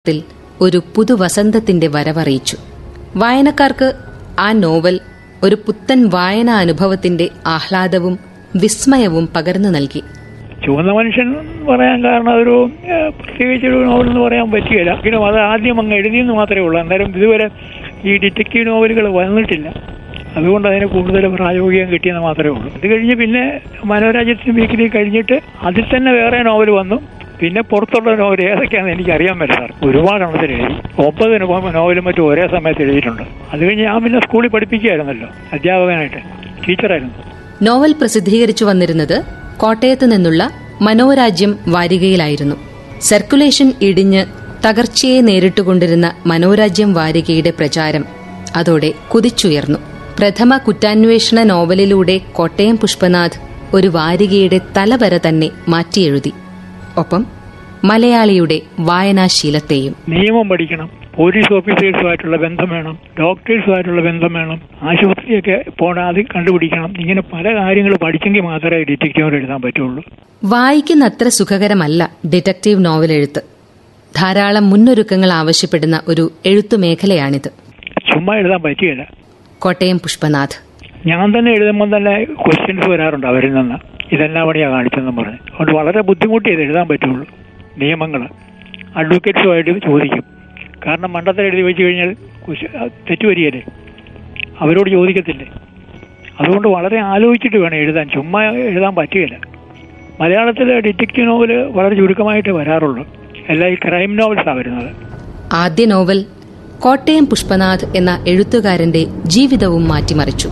ത്തിൽ ഒരു പുതുവസന്തത്തിന്റെ വരവറിയിച്ചു വായനക്കാർക്ക് ആ നോവൽ ഒരു പുത്തൻ വായനാ അനുഭവത്തിന്റെ ആഹ്ലാദവും വിസ്മയവും പകർന്നു നൽകി ചുവന്ന മനുഷ്യൻ എന്ന് പറയാൻ കാരണം ഒരു ഏഹ്, പ്രത്യേകിച്ച് ഒരു നോവൽ എന്ന് പറയാൻ പറ്റുകയില്ല എങ്കിലും അത് ആദ്യം അങ്ങ് എഴുതിയെന്ന് മാത്രമേ ഉള്ളൂ അന്നേരം ഇതുവരെ ഈ ഡിറ്റക്റ്റീവ് നോവലുകൾ വന്നിട്ടില്ല അതുകൊണ്ട് അതിന് കൂടുതൽ പ്രായോഗികം കിട്ടിയെന്ന് മാത്രമേ ഉള്ളൂ ഇത് കഴിഞ്ഞ് പിന്നെ മനോരാജ്യത്തിന് വീക്കിലി കഴിഞ്ഞിട്ട് അതിൽ തന്നെ വേറെ നോവൽ വന്നു പിന്നെ പുറത്തുള്ള നോവൽ ഏതൊക്കെയാണെന്ന് എനിക്ക് അറിയാൻ പറ്റില്ല സാർ ഒരുപാട് എണ്ണത്തിൽ എഴുതി ഒമ്പത് നോവലും മറ്റും ഒരേ സമയത്ത് എഴുതിയിട്ടുണ്ട് അത് കഴിഞ്ഞ് ഞാൻ പിന്നെ സ്കൂളിൽ പഠിപ്പിക്കുകയായിരുന്നല്ലോ അധ്യാപകനായിട്ട് ടീച്ചറായിരുന്നു നോവൽ പ്രസിദ്ധീകരിച്ചു വന്നിരുന്നത് കോട്ടയത്ത് നിന്നുള്ള മനോരാജ്യം വാരികയിലായിരുന്നു സർക്കുലേഷൻ ഇടിഞ്ഞ് തകർച്ചയെ നേരിട്ടുകൊണ്ടിരുന്ന മനോരാജ്യം വാരികയുടെ പ്രചാരം അതോടെ കുതിച്ചുയർന്നു പ്രഥമ കുറ്റാന്വേഷണ നോവലിലൂടെ കോട്ടയം പുഷ്പനാഥ് ഒരു വാരികയുടെ തലവര തന്നെ മാറ്റിയെഴുതി ഒപ്പം മലയാളിയുടെ വായനാശീലത്തെയും നിയമം പഠിക്കണം പോലീസ് ഓഫീസേഴ്സുമായിട്ടുള്ള ബന്ധം വേണം ഡോക്ടേഴ്സുമായിട്ടുള്ള ബന്ധം വേണം ആശുപത്രിയൊക്കെ പോകണം അത് കണ്ടുപിടിക്കണം ഇങ്ങനെ പല കാര്യങ്ങൾ പഠിച്ചെങ്കിൽ മാത്രമേ ഡിറ്റക്റ്റീവ് എഴുതാൻ പറ്റുള്ളൂ വായിക്കുന്നത്ര സുഖകരമല്ല ഡിറ്റക്റ്റീവ് നോവൽ എഴുത്ത് ധാരാളം മുന്നൊരുക്കങ്ങൾ ആവശ്യപ്പെടുന്ന ഒരു എഴുത്തു മേഖലയാണിത് ചുമ്മാ എഴുതാൻ പറ്റുകയില്ല കോട്ടയം പുഷ്പനാഥ് ഞാൻ തന്നെ എഴുതുമ്പോൾ തന്നെ ക്വസ്റ്റ്യൻസ് വരാറുണ്ട് അവരിൽ നിന്ന് ഇതെല്ലാം പണിയാണ് കാണിച്ചതെന്ന് പറഞ്ഞ് അതുകൊണ്ട് വളരെ ബുദ്ധിമുട്ടി ഇത് എഴുതാൻ പറ്റുള്ളൂ നിയമങ്ങൾ അഡ്വക്കേറ്റ്സുമായിട്ട് ചോദിക്കും കാരണം മണ്ടത്തിൽ എഴുതി വെച്ച് കഴിഞ്ഞാൽ കുശ- തെറ്റ് വരികയല്ലേ അവരോട് ചോദിക്കത്തില്ലേ അതുകൊണ്ട് വളരെ ആലോചിച്ചിട്ട് വേണം എഴുതാൻ ചുമ്മാ എഴുതാൻ പറ്റുകയില്ല മലയാളത്തിലെ ഡിറ്റക്റ്റീവ് നോവൽ വളരെ ചുരുക്കമായിട്ട് വരാറുള്ളൂ എല്ലാം ഈ ക്രൈം നോവൽസാണ് വരുന്നത് ആദ്യ നോവൽ കോട്ടയം പുഷ്പനാഥ് എന്ന എഴുത്തുകാരന്റെ ജീവിതവും മാറ്റിമറിച്ചു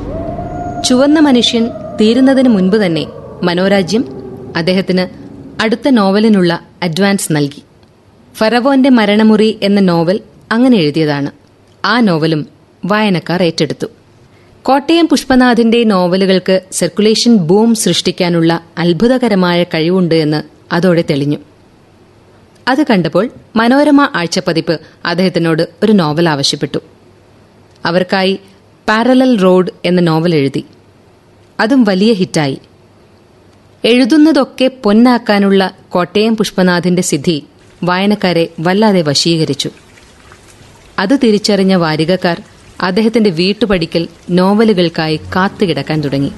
ചുവന്ന മനുഷ്യൻ തീരുന്നതിന് മുൻപ് തന്നെ മനോരാജ്യം അദ്ദേഹത്തിന് അടുത്ത നോവലിനുള്ള അഡ്വാൻസ് നൽകി ഫറവോന്റെ മരണമുറി എന്ന നോവൽ അങ്ങനെ എഴുതിയതാണ് ആ നോവലും വായനക്കാർ ഏറ്റെടുത്തു കോട്ടയം പുഷ്പനാഥിന്റെ നോവലുകൾക്ക് സർക്കുലേഷൻ ബൂം സൃഷ്ടിക്കാനുള്ള അത്ഭുതകരമായ കഴിവുണ്ട് എന്ന് അതോടെ തെളിഞ്ഞു അത് കണ്ടപ്പോൾ മനോരമ ആഴ്ചപ്പതിപ്പ് അദ്ദേഹത്തിനോട് ഒരു നോവൽ ആവശ്യപ്പെട്ടു അവർക്കായി പാരലൽ റോഡ് എന്ന നോവൽ എഴുതി അതും വലിയ ഹിറ്റായി എഴുതുന്നതൊക്കെ പൊന്നാക്കാനുള്ള കോട്ടയം പുഷ്പനാഥിന്റെ സിദ്ധി വായനക്കാരെ വല്ലാതെ വശീകരിച്ചു അത് തിരിച്ചറിഞ്ഞ വാരികക്കാർ അദ്ദേഹത്തിന്റെ വീട്ടുപടിക്കൽ നോവലുകൾക്കായി കാത്തുകിടക്കാൻ തുടങ്ങി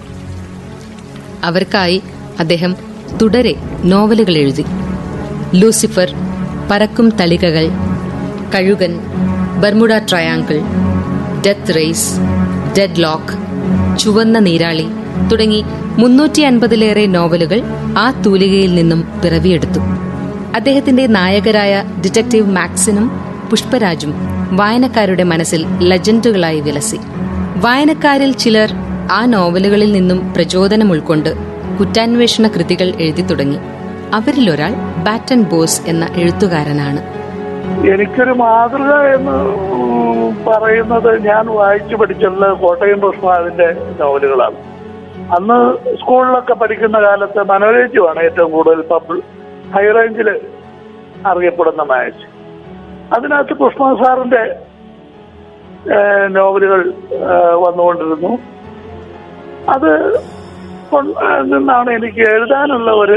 അവർക്കായി അദ്ദേഹം തുടരെ നോവലുകൾ എഴുതി ലൂസിഫർ പറക്കും തളികകൾ കഴുകൻ Bermuda triangle death race deadlock ചുവന്ന നീരാളി തുടങ്ങി മുന്നൂറ്റി അൻപതിലേറെ നോവലുകൾ ആ തൂലികയിൽ നിന്നും പിറവിയെടുത്തു അദ്ദേഹത്തിന്റെ നായകരായ ഡിറ്റക്റ്റീവ് മാക്സിനും പുഷ്പരാജും വായനക്കാരുടെ മനസ്സിൽ ലെജൻഡുകളായി വിലസി വായനക്കാരിൽ ചിലർ ആ നോവലുകളിൽ നിന്നും പ്രചോദനം ഉൾക്കൊണ്ട് കുറ്റാന്വേഷണ കൃതികൾ എഴുതി തുടങ്ങി അവരിലൊരാൾ ബാറ്റൻ ബോസ് എന്ന എഴുത്തുകാരനാണ് എനിക്കൊരു മാതൃക എന്ന് പറയുന്നത് ഞാൻ വായിച്ചു പഠിച്ചുള്ള കോട്ടയം പുഷ്പാതിന്റെ നോവലുകളാണ് അന്ന് സ്കൂളിലൊക്കെ പഠിക്കുന്ന കാലത്ത് മനോരഞ്ജമാണ് ഏറ്റവും കൂടുതൽ പബ് ഹൈ റേഞ്ചിൽ അറിയപ്പെടുന്ന മാച്ച് അതിനകത്ത് പുഷ്പ സാറിന്റെ ഏഹ്, നോവലുകൾ ഏഹ്, വന്നുകൊണ്ടിരുന്നു അത് കൊ- നിന്നാണ് എനിക്ക് എഴുതാനുള്ള ഒരു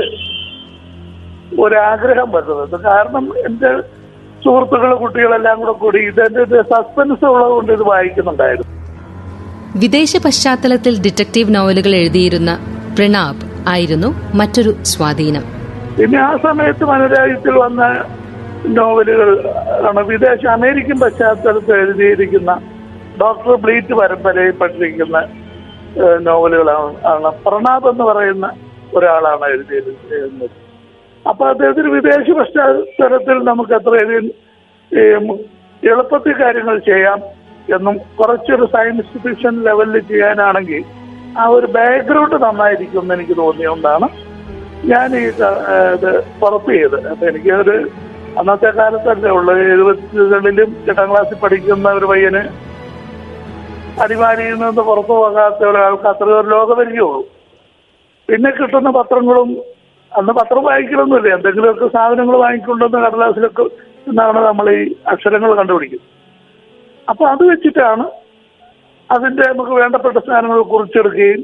ഒരാഗ്രഹം വരുന്നത് കാരണം എന്റെ സുഹൃത്തുക്കൾ കുട്ടികളെല്ലാം കൂടെ കൂടി ഇതിന്റെ സസ്പെൻസ് ഉള്ളത് കൊണ്ട് ഇത് വായിക്കുന്നുണ്ടായിരുന്നു വിദേശ പശ്ചാത്തലത്തിൽ ഡിറ്റക്റ്റീവ് നോവലുകൾ എഴുതിയിരുന്ന പ്രണാബ് ആയിരുന്നു മറ്റൊരു സ്വാധീനം പിന്നെ ആ സമയത്ത് മനോരാജ്യത്തിൽ വന്ന നോവലുകൾ ആണ് വിദേശ അമേരിക്കൻ പശ്ചാത്തലത്തിൽ എഴുതിയിരിക്കുന്ന ഡോക്ടർ ബ്ലീറ്റ് പരമ്പരയിൽ പഠിച്ചിരിക്കുന്ന ഏഹ്, നോവലുകളാണ് ആണ് പ്രണാബ് എന്ന് പറയുന്ന ഒരാളാണ് എഴുതിയിരുന്നത് അപ്പൊ അദ്ദേഹത്തിന് വിദേശ പശ്ചാത്തലത്തിൽ നമുക്ക് അത്രയധികം ഏം, എളുപ്പത്തിൽ കാര്യങ്ങൾ ചെയ്യാം എന്നും കുറച്ചൊരു സയൻസ് ഫിക്ഷൻ ലെവലിൽ ചെയ്യാനാണെങ്കിൽ ആ ഒരു ബാക്ക്ഗ്രൗണ്ട് നന്നായിരിക്കും എന്ന് എനിക്ക് തോന്നിയുകൊണ്ടാണ് ഞാൻ ഈ ക- ഏഹ് ഇത് പുറത്ത് ചെയ്ത് അപ്പൊ എനിക്ക് ഒരു അന്നത്തെ കാലത്തല്ലേ ഉള്ളു എഴുപതുകളിലും എട്ടാം ക്ലാസ്സിൽ പഠിക്കുന്ന ഒരു പയ്യന് അടിമാലിയിൽ നിന്ന് പുറത്തു പോകാത്ത ഒരാൾക്ക് അത്ര ഒരു ലോകപരിചയമുള്ളൂ പിന്നെ കിട്ടുന്ന പത്രങ്ങളും അന്ന് പത്രം വായിക്കലൊന്നുമില്ല എന്തെങ്കിലുമൊക്കെ സാധനങ്ങൾ വാങ്ങിക്കൊണ്ടുവന്ന കടലാസിലൊക്കെ നിന്നാണ് നമ്മൾ ഈ അക്ഷരങ്ങൾ കണ്ടുപിടിക്കുന്നത് അപ്പൊ അത് വെച്ചിട്ടാണ് അതിന്റെ നമുക്ക് വേണ്ടപ്പെട്ട സാധനങ്ങൾ കുറിച്ചെടുക്കുകയും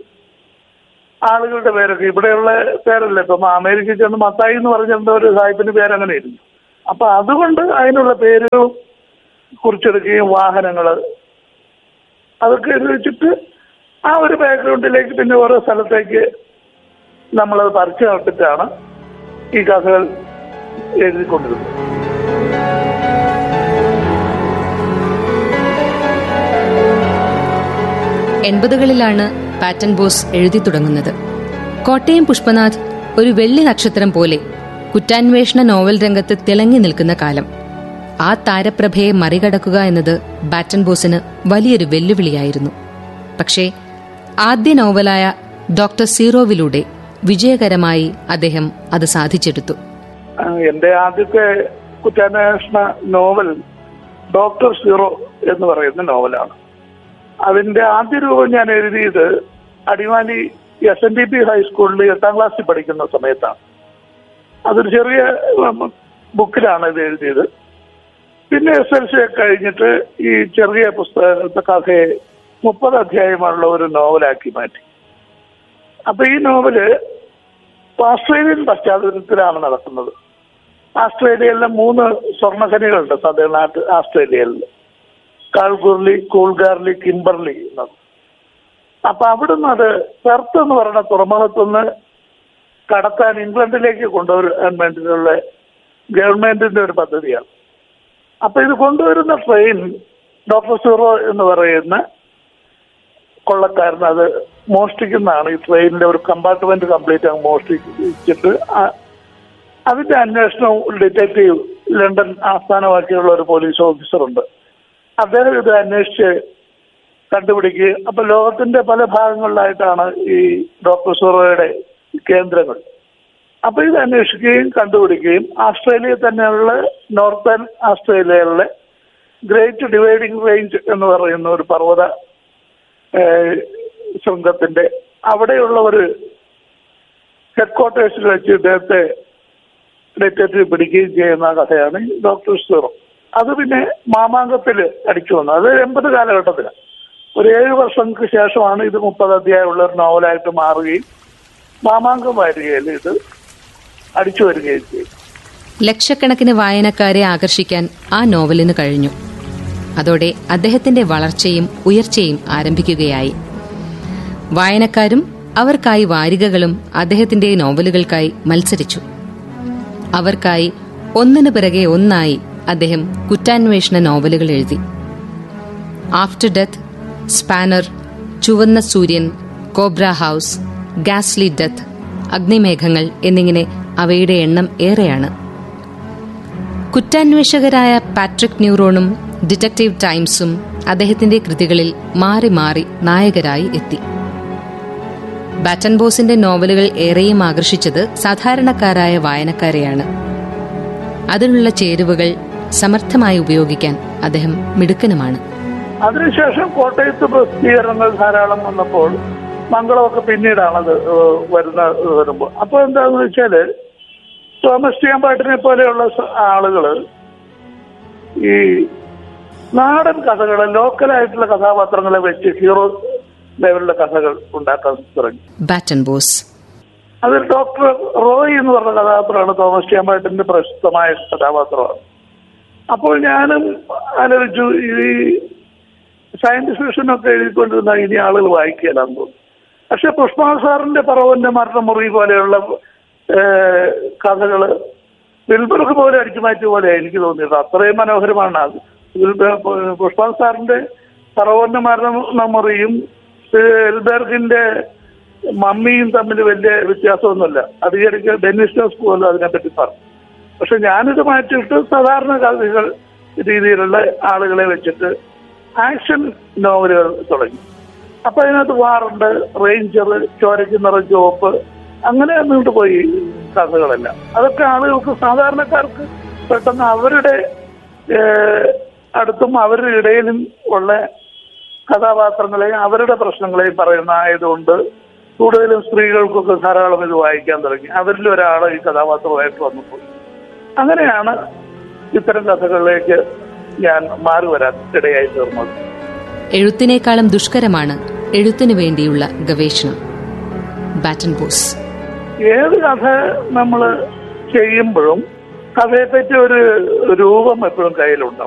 ആളുകളുടെ പേരൊക്കെ ഇവിടെയുള്ള പേരല്ലേ ഇപ്പം അമേരിക്കയിൽ ചെന്ന് മത്തായി എന്ന് പറഞ്ഞിരുന്ന ഒരു സാഹിബിന്റെ പേരങ്ങനെ ഇരുന്നു അപ്പൊ അതുകൊണ്ട് അതിനുള്ള പേരുകളും കുറിച്ചെടുക്കുകയും വാഹനങ്ങൾ അതൊക്കെ ഇത് വെച്ചിട്ട് ആ ഒരു ബാക്ക്ഗ്രൗണ്ടിലേക്ക് പിന്നെ ഓരോ സ്ഥലത്തേക്ക് നമ്മളത് പറിച്ചു നട്ടിട്ടാണ് ഈ കഥകൾ എഴുതിക്കൊണ്ടിരുന്നത് എൺപതുകളിലാണ് പാറ്റൻ ബോസ് എഴുതി തുടങ്ങുന്നത് കോട്ടയം പുഷ്പനാഥ് ഒരു വെള്ളി നക്ഷത്രം പോലെ കുറ്റാന്വേഷണ നോവൽ രംഗത്ത് തിളങ്ങി നിൽക്കുന്ന കാലം ആ താരപ്രഭയെ മറികടക്കുക എന്നത് ബാറ്റൻ ബോസിന് വലിയൊരു വെല്ലുവിളിയായിരുന്നു പക്ഷേ ആദ്യ നോവലായ ഡോക്ടർ സീറോവിലൂടെ വിജയകരമായി അദ്ദേഹം അത് സാധിച്ചെടുത്തു ആ, എന്റെ ആദ്യത്തെ കുറ്റാന്വേഷണ നോവൽ ഡോക്ടർ സീറോ എന്ന് പറയുന്ന നോവലാണ് അതിന്റെ ആദ്യ രൂപം ഞാൻ എഴുതിയത് Adimali S N D P ഹൈസ്കൂളിൽ എട്ടാം ക്ലാസ്സിൽ പഠിക്കുന്ന സമയത്താണ് അതൊരു ചെറിയ ഉം, ബുക്കിലാണ് ഇത് എഴുതിയത് പിന്നെ എസ് എൽ സി ഒക്കെ കഴിഞ്ഞിട്ട് ഈ ചെറിയ പുസ്തകത്തെ കഥയെ മുപ്പത് അധ്യായമുള്ള ഒരു നോവലാക്കി മാറ്റി അപ്പൊ ഈ നോവല് ഓസ്ട്രേലിയൻ പശ്ചാത്തലത്തിലാണ് നടക്കുന്നത് ഓസ്ട്രേലിയയിലെ മൂന്ന് സ്വർണ്ണഖനികളുണ്ട് തമിഴ്നാട്ട് ഓസ്ട്രേലിയയിൽ കാൾഗുർലി കൂൾഗാർലി കിംബർലി എന്നത് അപ്പൊ അവിടുന്ന് അത് പെർത്ത് എന്ന് പറയുന്ന തുറമുഖത്തുനിന്ന് കടത്താൻ ഇംഗ്ലണ്ടിലേക്ക് കൊണ്ടുവരാൻ വേണ്ടിയിട്ടുള്ള ഗവൺമെന്റിന്റെ ഒരു പദ്ധതിയാണ് അപ്പൊ ഇത് കൊണ്ടുവരുന്ന ട്രെയിൻ ഡോക്ടർ സീറോ എന്ന് പറയുന്ന കൊള്ളക്കാരൻ അത് മോഷ്ടിക്കുന്നതാണ് ഈ ട്രെയിനിന്റെ ഒരു കമ്പാർട്ട്മെന്റ് കംപ്ലീറ്റ് അങ്ങ് മോഷ്ടിച്ചിട്ട് ആ- അതിന്റെ അന്വേഷണവും ഡിറ്റക്റ്റീവ് ലണ്ടൻ ആസ്ഥാനമാക്കിയുള്ള ഒരു പോലീസ് ഓഫീസറുണ്ട് അദ്ദേഹം ഇത് അന്വേഷിച്ച് കണ്ടുപിടിക്കുകയും അപ്പൊ ലോകത്തിന്റെ പല ഭാഗങ്ങളിലായിട്ടാണ് ഈ ഡോക്ടർ സൂറോയുടെ കേന്ദ്രങ്ങൾ അപ്പൊ ഇത് അന്വേഷിക്കുകയും കണ്ടുപിടിക്കുകയും ആസ്ട്രേലിയയിൽ തന്നെയുള്ള നോർത്തേൺ ആസ്ട്രേലിയയിലെ ഗ്രേറ്റ് ഡിവൈഡിംഗ് റേഞ്ച് എന്ന് പറയുന്ന ഒരു പർവ്വത ഏഹ്, ശൃംഗത്തിന്റെ അവിടെയുള്ള ഒരു ഹെഡ് ക്വാർട്ടേഴ്സിൽ വെച്ച് ഇദ്ദേഹത്തെ ഡിറ്റക്റ്റീവ് പിടിക്കുകയും ചെയ്യുന്ന കഥയാണ് ഈ ഡോക്ടർ സീറോ അത് പിന്നെ മാമാങ്കത്തിൽ അടിച്ചു വന്നത് അത് എൺപത് കാലഘട്ടത്തിലാണ് ഒരു ഏഴ് വർഷങ്ങൾക്ക് ശേഷമാണ് ഇത് മുപ്പത് അധ്യായമുള്ള ഒരു നോവലായിട്ട് മാറുകയും മാമാങ്കം വാരികയിൽ ഇത് അടിച്ചു വരികയും ചെയ്തു ലക്ഷക്കണക്കിന് വായനക്കാരെ ആകർഷിക്കാൻ ആ നോവലിന് കഴിഞ്ഞു അതോടെ അദ്ദേഹത്തിന്റെ വളർച്ചയും ഉയർച്ചയും ആരംഭിക്കുകയായി വായനക്കാരും അവർക്കായി വാരികകളും അദ്ദേഹത്തിന്റെ നോവലുകൾക്കായി മത്സരിച്ചു അവർക്കായി ഒന്നിനു പിറകെ ഒന്നായി അദ്ദേഹം കുറ്റാന്വേഷണ നോവലുകൾ എഴുതി ആഫ്റ്റർ ഡെത്ത് സ്പാനർ ചുവന്ന സൂര്യൻ കോബ്ര ഹൌസ് ഗാസ്ലി ഡെത്ത് അഗ്നിമേഘങ്ങൾ എന്നിങ്ങനെ അവയുടെ എണ്ണം ഏറെയാണ് കുറ്റാന്വേഷകരായ പാട്രിക് ന്യൂറോണും ഡിറ്റക്റ്റീവ് ടൈംസും അദ്ദേഹത്തിന്റെ കൃതികളിൽ മാറി മാറി നായകരായി എത്തി ബാറ്റൻ ബോസിന്റെ നോവലുകൾ ഏറെയും ആകർഷിച്ചത് സാധാരണക്കാരായ വായനക്കാരെയാണ് അതിനുള്ള ചേരുവകൾ സമർത്ഥമായി ഉപയോഗിക്കാൻ അദ്ദേഹം മിടുക്കനുമാണ് അതിനുശേഷം കോട്ടയത്ത് പ്രസിദ്ധീകരണങ്ങൾ ധാരാളം വന്നപ്പോൾ മംഗളമൊക്കെ പിന്നീടാണത് ഏഹ്, വരുന്ന വരുമ്പോൾ അപ്പൊ എന്താന്ന് വെച്ചാല് തോമസ് ടിയാമ്പാട്ടിനെ പോലെയുള്ള സ- ആളുകള് ഈ നാടൻ കഥകള് ലോക്കലായിട്ടുള്ള കഥാപാത്രങ്ങളെ വെച്ച് ഹീറോ ലെവലിലെ കഥകൾ ഉണ്ടാക്കാൻ തുടങ്ങി ബാറ്റൻ ബോസ് അതിൽ ഡോക്ടർ റോയ് എന്ന് പറഞ്ഞ കഥാപാത്രമാണ് തോമസ് ടിയാമ്പാട്ടിന്റെ പ്രശസ്തമായ കഥാപാത്രമാണ് അപ്പോൾ ഞാനും ആലോചിച്ചു ഈ സയൻസ് ഫിക്ഷനൊക്കെ എഴുതിക്കൊണ്ടിരുന്ന ഇനി ആളുകൾ വായിക്കുകയില്ലെന്ന് തോന്നുന്നു പക്ഷെ പുഷ്പ സാറിന്റെ പറവന്റെ മരണമുറി പോലെയുള്ള ഏഹ്, കഥകള് വിൽബർക്ക് പോലെ അടിച്ചു മാറ്റിയ പോലെ എനിക്ക് തോന്നിയത് അത്രയും മനോഹരമാണ് അത് വിൽബ- പുഷ്പ സാറിന്റെ പറവന്റെ മരണമുറിയും എൽബർഗിന്റെ മമ്മിയും തമ്മിൽ വലിയ വ്യത്യാസമൊന്നുമില്ല അത് ഇടയ്ക്ക് ഡെന്നിസ് ജോസ് പോലും അതിനെപ്പറ്റി പറഞ്ഞു പക്ഷെ ഞാനിത് മാറ്റിയിട്ട് സാധാരണ കഥകൾ രീതിയിലുള്ള ആളുകളെ വെച്ചിട്ട് ആക്ഷൻ നോവലുകൾ തുടങ്ങി അപ്പൊ അതിനകത്ത് വാറുണ്ട് റേഞ്ചർ ചോരയ്ക്ക് നിറം ചുവപ്പ് അങ്ങനെ നീണ്ടു പോയി കഥകളെല്ലാം അതൊക്കെ ആളുകൾക്ക് സാധാരണക്കാർക്ക് പെട്ടെന്ന് അവരുടെ ഏഹ്, അടുത്തും അവരുടെ ഇടയിലും ഉള്ള കഥാപാത്രങ്ങളെയും അവരുടെ പ്രശ്നങ്ങളെയും പറയുന്ന ആയതുകൊണ്ട് കൂടുതലും സ്ത്രീകൾക്കൊക്കെ ധാരാളം ഇത് വായിക്കാൻ തുടങ്ങി അവരിൽ ഒരാൾ ഈ കഥാപാത്രമായിട്ട് വന്നപ്പോൾ അങ്ങനെയാണ് ഇത്തരം കഥകളിലേക്ക് ഞാൻ മാറി വരാൻ ഇടയായി തീർന്നത് എഴുത്തിനേക്കാളും ദുഷ്കരമാണ് എഴുത്തിനു വേണ്ടിയുള്ള ഗവേഷണം ബാറ്റൻ ബോസ് ഏത് കഥ നമ്മൾ ചെയ്യുമ്പോഴും കഥയെപ്പറ്റി ഒരു രൂപം എപ്പോഴും കയ്യിലുണ്ടാവും